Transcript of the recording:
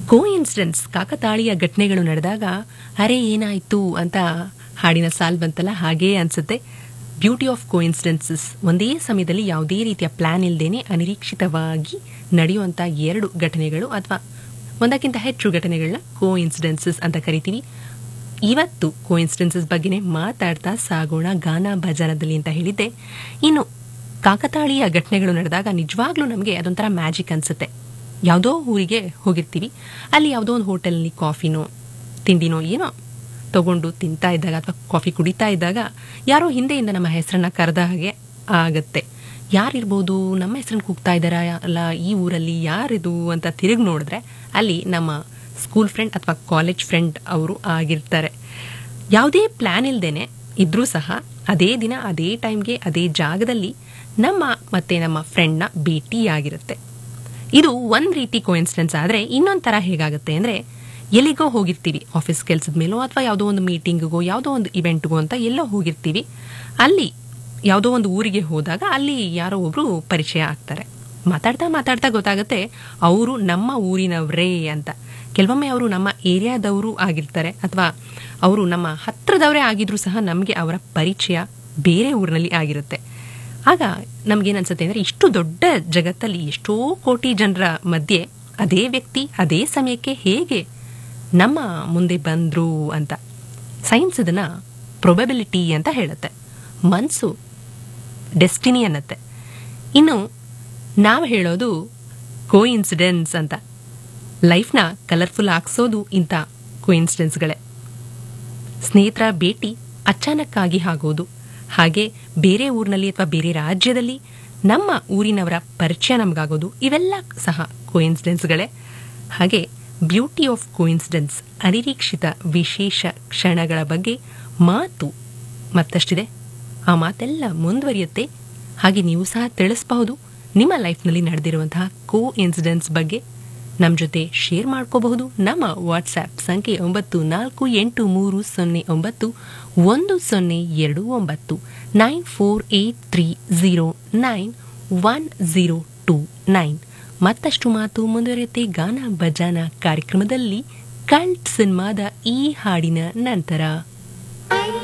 ಕೋ incidence ಕಾಕತಾಳೀಯ ಘಟನೆಗಳು ನಡೆದಾಗ ಅರೆ ಏನಾಯ್ತು ಅಂತ ಹಾಡಿನ ಸಾಲ್ ಬಂತಲ್ಲ ಹಾಗೇ ಅನ್ಸುತ್ತೆ ಬ್ಯೂಟಿ ಆಫ್ ಕೋ ಇನ್ಸಿಡೆನ್ಸಸ್ ಒಂದೇ ಸಮಯದಲ್ಲಿ ಯಾವುದೇ ರೀತಿಯ ಪ್ಲಾನ್ ಇಲ್ಲದೇನೆ ಅನಿರೀಕ್ಷಿತವಾಗಿ ನಡೆಯುವಂಥ ಎರಡು ಘಟನೆಗಳು ಅಥವಾ ಒಂದಕ್ಕಿಂತ ಹೆಚ್ಚು ಘಟನೆಗಳನ್ನ ಕೋ ಇನ್ಸಿಡೆನ್ಸಸ್ ಅಂತ ಕರಿತೀವಿ ಇವತ್ತು ಕೋ ಇನ್ಸಿಡೆನ್ಸಸ್ ಬಗ್ಗೆನೇ ಮಾತಾಡ್ತಾ ಸಾಗೋಣ ಗಾನ ಭಜನದಲ್ಲಿ ಅಂತ ಹೇಳಿದ್ದೆ ಇನ್ನು ಕಾಕತಾಳೀಯ ಘಟನೆಗಳು ನಡೆದಾಗ ನಿಜವಾಗ್ಲೂ ನಮಗೆ ಅದೊಂಥರ ಮ್ಯಾಜಿಕ್ ಅನ್ಸುತ್ತೆ ಯಾವುದೋ ಊರಿಗೆ ಹೋಗಿರ್ತೀವಿ ಅಲ್ಲಿ ಯಾವುದೋ ಒಂದು ಹೋಟೆಲ್ನಲ್ಲಿ ಕಾಫಿನೋ ತಿಂಡಿನೋ ಏನೋ ತಗೊಂಡು ತಿಂತಾ ಇದ್ದಾಗ ಅಥವಾ ಕಾಫಿ ಕುಡಿತಾ ಇದ್ದಾಗ ಯಾರೋ ಹಿಂದೆಯಿಂದ ನಮ್ಮ ಹೆಸರನ್ನ ಕರೆದ ಹಾಗೆ ಆಗತ್ತೆ ಯಾರಿರ್ಬೋದು ನಮ್ಮ ಹೆಸರನ್ನ ಕೂಗ್ತಾ ಇದ್ದಾರಾ ಅಲ್ಲ ಈ ಊರಲ್ಲಿ ಯಾರಿದು ಅಂತ ತಿರುಗಿ ನೋಡಿದ್ರೆ ಅಲ್ಲಿ ನಮ್ಮ ಸ್ಕೂಲ್ ಫ್ರೆಂಡ್ ಅಥವಾ ಕಾಲೇಜ್ ಫ್ರೆಂಡ್ ಅವರು ಆಗಿರ್ತಾರೆ ಯಾವುದೇ ಪ್ಲಾನ್ ಇಲ್ದೇನೆ ಇದ್ರೂ ಸಹ ಅದೇ ದಿನ ಅದೇ ಟೈಮ್ಗೆ ಅದೇ ಜಾಗದಲ್ಲಿ ನಮ್ಮ ಮತ್ತೆ ನಮ್ಮ ಫ್ರೆಂಡ್ನ ಭೇಟಿಯಾಗಿರುತ್ತೆ ಇದು ಒಂದು ರೀತಿ ಕೋಇನ್ಸಿಡೆನ್ಸ್ ಆದರೆ ಇನ್ನೊಂದು ಥರ ಹೇಗಾಗುತ್ತೆ ಅಂದರೆ ಎಲ್ಲಿಗೋ ಹೋಗಿರ್ತೀವಿ ಆಫೀಸ್ ಕೆಲಸದ ಮೇಲೋ ಅಥವಾ ಯಾವುದೋ ಒಂದು ಮೀಟಿಂಗಿಗೋ ಯಾವುದೋ ಒಂದು ಇವೆಂಟ್ಗೋ ಅಂತ ಎಲ್ಲೋ ಹೋಗಿರ್ತೀವಿ ಅಲ್ಲಿ ಯಾವುದೋ ಒಂದು ಊರಿಗೆ ಹೋದಾಗ ಅಲ್ಲಿ ಯಾರೋ ಒಬ್ರು ಪರಿಚಯ ಆಗ್ತಾರೆ ಮಾತಾಡ್ತಾ ಮಾತಾಡ್ತಾ ಗೊತ್ತಾಗುತ್ತೆ ಅವರು ನಮ್ಮ ಊರಿನವರೇ ಅಂತ ಕೆಲವೊಮ್ಮೆ ಅವರು ನಮ್ಮ ಏರಿಯಾದವರು ಆಗಿರ್ತಾರೆ ಅಥವಾ ಅವರು ನಮ್ಮ ಹತ್ರದವರೇ ಆಗಿದ್ರು ಸಹ ನಮಗೆ ಅವರ ಪರಿಚಯ ಬೇರೆ ಊರಿನಲ್ಲಿ ಆಗಿರುತ್ತೆ ಆಗ ನಮ್ಗೇನ್ ಅನ್ಸುತ್ತೆ ಅಂದ್ರೆ ಇಷ್ಟು ದೊಡ್ಡ ಜಗತ್ತಲ್ಲಿ ಎಷ್ಟೋ ಕೋಟಿ ಜನರ ಮಧ್ಯೆ ಅದೇ ವ್ಯಕ್ತಿ ಅದೇ ಸಮಯಕ್ಕೆ ಹೇಗೆ ನಮ್ಮ ಮುಂದೆ ಬಂದ್ರು ಅಂತ ಸೈನ್ಸ್ ಇದನ್ನ ಪ್ರೊಬಬಿಲಿಟಿ ಅಂತ ಹೇಳುತ್ತೆ ಮನ್ಸು ಡೆಸ್ಟಿನಿ ಅನ್ನತ್ತೆ ಇನ್ನು ನಾವು ಹೇಳೋದು ಕೋ ಇನ್ಸಿಡೆನ್ಸ್ ಅಂತ ಲೈಫ್ನ ಕಲರ್ಫುಲ್ ಆಗಿಸೋದು ಇಂಥ ಕೋ ಇನ್ಸಿಡೆನ್ಸ್ಗಳೇ ಸ್ನೇಹಿತರ ಭೇಟಿ ಅಚಾನಕ್ಕಾಗಿ ಆಗೋದು ಹಾಗೆ ಬೇರೆ ಊರಿನಲ್ಲಿ ಅಥವಾ ಬೇರೆ ರಾಜ್ಯದಲ್ಲಿ ನಮ್ಮ ಊರಿನವರ ಪರಿಚಯ ನಮಗಾಗೋದು ಇವೆಲ್ಲ ಸಹ ಕೋಇನ್ಸಿಡೆನ್ಸ್ಗಳೇ ಹಾಗೆ ಬ್ಯೂಟಿ ಆಫ್ ಕೋಇನ್ಸಿಡೆನ್ಸ್ ಅನಿರೀಕ್ಷಿತ ವಿಶೇಷ ಕ್ಷಣಗಳ ಬಗ್ಗೆ ಮಾತು ಮತ್ತಷ್ಟಿದೆ ಆ ಮಾತೆಲ್ಲ ಮುಂದುವರಿಯುತ್ತೆ ಹಾಗೆ ನೀವು ಸಹ ತಿಳಿಸಬಹುದು ನಿಮ್ಮ ಲೈಫ್ನಲ್ಲಿ ನಡೆದಿರುವಂತಹ ಕೋ ಇನ್ಸಿಡೆನ್ಸ್ ಬಗ್ಗೆ ನಮ್ಮ ಜೊತೆ ಶೇರ್ ಮಾಡ್ಕೋಬಹುದು ನಮ್ಮ ವಾಟ್ಸ್ಆ್ಯಪ್ ಸಂಖ್ಯೆ ಒಂಬತ್ತು ನಾಲ್ಕು ಎಂಟು ಮೂರು ಸೊನ್ನೆ ಒಂಬತ್ತು ಒಂದು ಸೊನ್ನೆ ಎರಡು ಒಂಬತ್ತು nine four eight three zero nine one zero two nine ಮತ್ತಷ್ಟು ಮಾತು ಮುಂದುವರಿಯುತ್ತೆ ಗಾನ ಭಜಾನ ಕಾರ್ಯಕ್ರಮದಲ್ಲಿ ಕಲ್ಟ್ ಸಿನಿಮಾದ ಈ ಹಾಡಿನ ನಂತರ